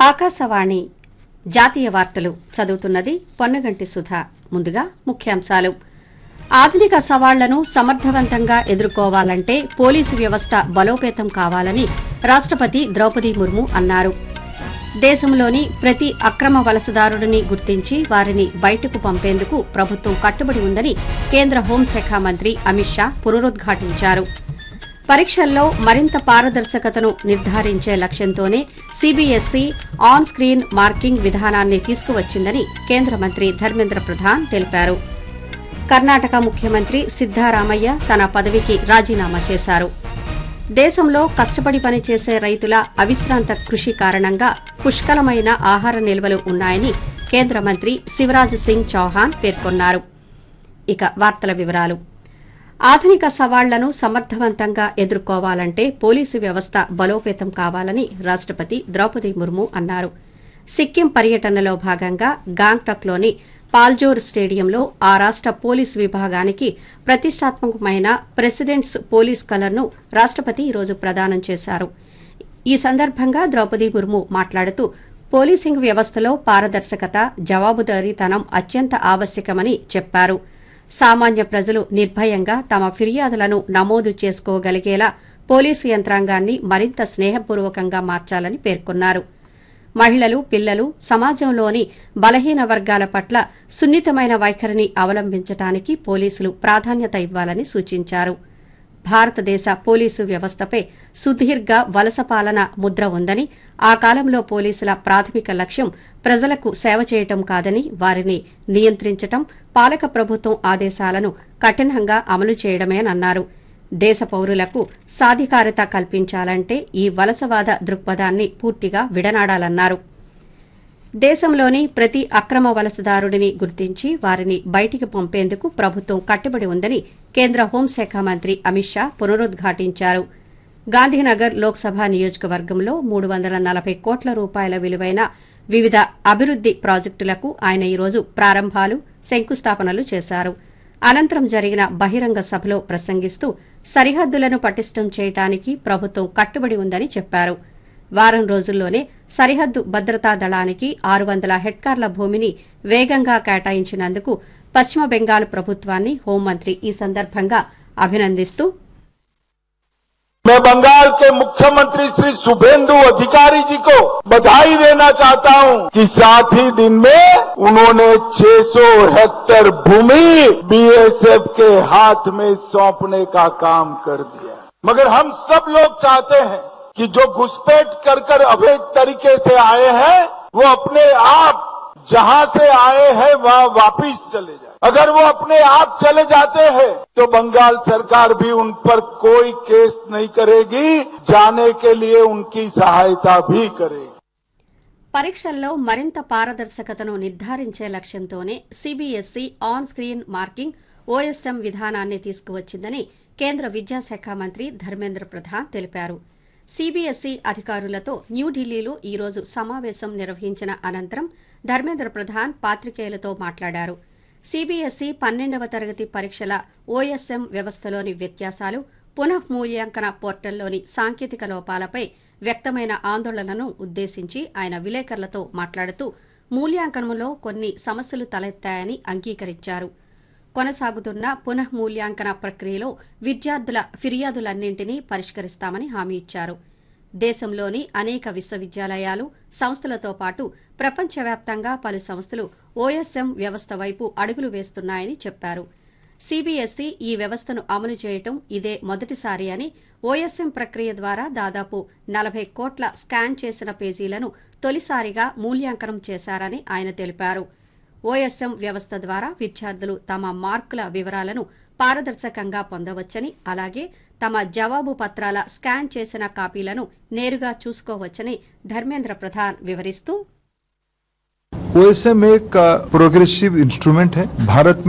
ఆకాశవాణి జాతీయ వార్తలు చదువుతున్నది పొన్నగంటి సుధ ముందుగా ముఖ్యాంశాలు ఆధునిక సవాళ్లను సమర్థవంతంగా ఎదుర్కోవాలంటే పోలీసు వ్యవస్థ బలోపేతం కావాలని రాష్టపతి ద్రౌపది ముర్ము అన్నారు దేశంలోని ప్రతి అక్రమ వలసదారుడిని గుర్తించి వారిని బయటకు పంపేందుకు ప్రభుత్వం కట్టుబడి ఉందని కేంద్ర హోంశాఖ మంత్రి అమిత్ షా పునరుద్ఘాటించారు పరీక్షల్లో మరింత పారదర్శకతను నిర్ధారించే లక్ష్యంతోనే సీబీఎస్ఈ ఆన్ స్క్రీన్ మార్కింగ్ విధానాన్ని తీసుకువచ్చిందని కేంద్ర మంత్రి ధర్మేంద్ర ప్రధాన్ తెలిపారు కర్ణాటక ముఖ్యమంత్రి సిద్దారామయ్య తన పదవికి రాజీనామా చేశారు దేశంలో కష్టపడి పనిచేసే రైతుల అవిశ్రాంత కృషి కారణంగా పుష్కలమైన ఆహార నిల్వలు ఉన్నాయని కేంద్ర మంత్రి శివరాజ్ సింగ్ చౌహాన్ పేర్కొన్నారు ఇక వార్తల వివరాలు ఆధునిక సవాళ్లను సమర్థవంతంగా ఎదుర్కోవాలంటే పోలీసు వ్యవస్థ బలోపేతం కావాలని రాష్టపతి ద్రౌపది ముర్ము అన్నారు సిక్కిం పర్యటనలో భాగంగా గాంగ్టక్లోని పాల్జోర్ స్టేడియంలో ఆ రాష్ట పోలీసు విభాగానికి ప్రతిష్టాత్మకమైన ప్రెసిడెంట్స్ పోలీస్ కలర్ను రాష్టపతి ఈరోజు ప్రదానం చేశారు ఈ సందర్భంగా ద్రౌపది ముర్ము మాట్లాడుతూ పోలీసింగ్ వ్యవస్థలో పారదర్శకత జవాబుదారీతనం అత్యంత ఆవశ్యకమని చెప్పారు సామాన్య ప్రజలు నిర్భయంగా తమ ఫిర్యాదులను నమోదు చేసుకోగలిగేలా పోలీసు యంత్రాంగాన్ని మరింత స్నేహపూర్వకంగా మార్చాలని పేర్కొన్నారు మహిళలు పిల్లలు సమాజంలోని బలహీన వర్గాల పట్ల సున్నితమైన వైఖరిని అవలంబించడానికి పోలీసులు ప్రాధాన్యత ఇవ్వాలని సూచించారు భారతదేశ పోలీసు వ్యవస్థపై సుదీర్ఘ వలస పాలన ముద్ర ఉందని ఆ కాలంలో పోలీసుల ప్రాథమిక లక్ష్యం ప్రజలకు సేవ చేయటం కాదని వారిని నియంత్రించటం పాలక ప్రభుత్వం ఆదేశాలను కఠినంగా అమలు చేయడమేనన్నారు దేశ పౌరులకు సాధికారత కల్పించాలంటే ఈ వలసవాద దృక్పథాన్ని పూర్తిగా విడనాడాలన్నారు దేశంలోని ప్రతి అక్రమ వలసదారుడిని గుర్తించి వారిని బయటికి పంపేందుకు ప్రభుత్వం కట్టుబడి ఉందని కేంద్ర హోంశాఖ మంత్రి అమిత్ షా పునరుద్ఘాటించారు గాంధీనగర్ లోక్సభ నియోజకవర్గంలో మూడు వందల నలభై కోట్ల రూపాయల విలువైన వివిధ అభివృద్ది ప్రాజెక్టులకు ఆయన ఈరోజు ప్రారంభాలు శంకుస్థాపనలు చేశారు అనంతరం జరిగిన బహిరంగ సభలో ప్రసంగిస్తూ సరిహద్దులను పటిష్టం చేయడానికి ప్రభుత్వం కట్టుబడి ఉందని చెప్పారు వారం రోజుల్లోనే సరిహద్దు భద్రతా దళానికి ఆరు వందల హెక్టార్ల భూమిని వేగంగా కేటాయించినందుకు పశ్చిమ బెంగాల్ ప్రభుత్వాన్ని హోంమంత్రి ఈ సందర్భంగా అభినందిస్తూ मैं बंगाल के मुख्यमंत्री श्री शुभेंदु अधिकारी जी को बधाई देना चाहता हूं कि साथ ही दिन में उन्होंने 600 हेक्टेयर भूमि बीएसएफ के हाथ में सौंपने का काम कर दिया मगर हम सब लोग चाहते हैं कि जो घुसपैठ कर कर अवैध तरीके से आए हैं वो अपने आप जहां से आए हैं वहां वापिस चले जाए अगर वो अपने आप चले जाते हैं तो बंगाल सरकार भी उन पर कोई केस नहीं करेगी जाने के लिए उनकी सहायता भी करेगी పరీక్షల్లో మరింత పారదర్శకతను నిర్ధారించే లక్ష్యంతోనే CBSE on screen marking OSM విధానాన్ని తీసుకువచ్చిందని కేంద్ర విద్యాశాఖ మంత్రి ధర్మేంద్ర ప్రధాన్ తెలిపారు సీబీఎస్ఈ అధికారులతో న్యూఢిల్లీలో ఈరోజు సమావేశం నిర్వహించిన అనంతరం ధర్మేంద్ర ప్రధాన్ పాత్రికేయులతో మాట్లాడారు సీబీఎస్ఈ పన్నెండవ తరగతి పరీక్షల ఓఎస్ఎం వ్యవస్థలోని వ్యత్యాసాలు పునఃమూల్యాంకన పోర్టల్లోని సాంకేతిక లోపాలపై వ్యక్తమైన ఆందోళనను ఉద్దేశించి ఆయన విలేకరులతో మాట్లాడుతూ మూల్యాంకనంలో కొన్ని సమస్యలు తలెత్తాయని అంగీకరించారు కొనసాగుతున్న పునఃమూల్యాంకన ప్రక్రియలో విద్యార్థుల ఫిర్యాదులన్నింటినీ పరిష్కరిస్తామని హామీ ఇచ్చారు దేశంలోని అనేక విశ్వవిద్యాలయాలు సంస్థలతో పాటు ప్రపంచవ్యాప్తంగా పలు సంస్థలు ఓఎస్ఎం వ్యవస్థ వైపు అడుగులు వేస్తున్నాయని చెప్పారు సీబీఎస్ఈ ఈ వ్యవస్థను అమలు చేయటం ఇదే మొదటిసారి అని ఓఎస్ఎం ప్రక్రియ ద్వారా దాదాపు నలభై కోట్ల స్కాన్ చేసిన పేజీలను తొలిసారిగా మూల్యాంకనం చేశారని ఆయన తెలిపారు ఓఎస్ఎం వ్యవస్థ ద్వారా విద్యార్థులు తమ మార్కుల వివరాలను పారదర్శకంగా పొందవచ్చని అలాగే తమ జవాబు పత్రాల స్కాన్ చేసిన కాపీలను నేరుగా చూసుకోవచ్చని ధర్మేంద్ర ప్రధాన్ వివరిస్తూ ओएसएम एक प्रोग्रेसिव इंस्ट्रूमेंट है भारत में